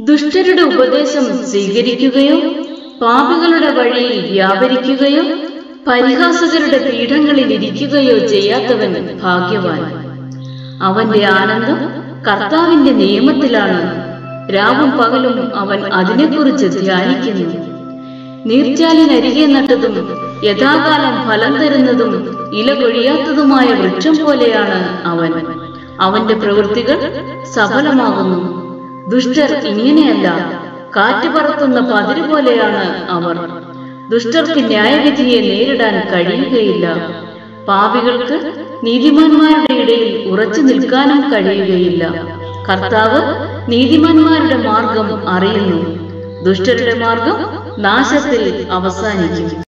ദുഷ്ടരുടെ ഉപദേശം സ്വീകരിക്കുകയോ പാപികളുടെ വഴിയിൽ വ്യാപരിക്കുകയോ പരിഹാസകരുടെ പീഠങ്ങളിൽ ഇരിക്കുകയോ ചെയ്യാത്തവൻ ഭാഗ്യവാൻ അവന്റെ ആനന്ദം കർത്താവിന്റെ നിയമത്തിലാണ് രാവും പകലും അവൻ അതിനെക്കുറിച്ച് ധ്യാനിക്കുന്നു നീർച്ചാലിനരികെ നട്ടതും യഥാകാലം ഫലം തരുന്നതും ഇല കൊഴിയാത്തതുമായ വൃക്ഷം പോലെയാണ് അവൻ അവന്റെ പ്രവൃത്തികൾ സഫലമാകുന്നു ദുഷ്ടർ ഇങ്ങനെയല്ല കാറ്റ് പറത്തുന്ന പതിര് പോലെയാണ് അവർ ദുഷ്ടർക്ക് ന്യായവിധിയെ നേരിടാൻ കഴിയുകയില്ല പാപികൾക്ക് നീതിമാന്മാരുടെ ഇടയിൽ ഉറച്ചു നിൽക്കാനും കഴിയുകയില്ല കർത്താവ് നീതിമാന്മാരുടെ മാർഗം അറിയുന്നു ദുഷ്ടരുടെ മാർഗം നാശത്തിൽ അവസാനിക്കും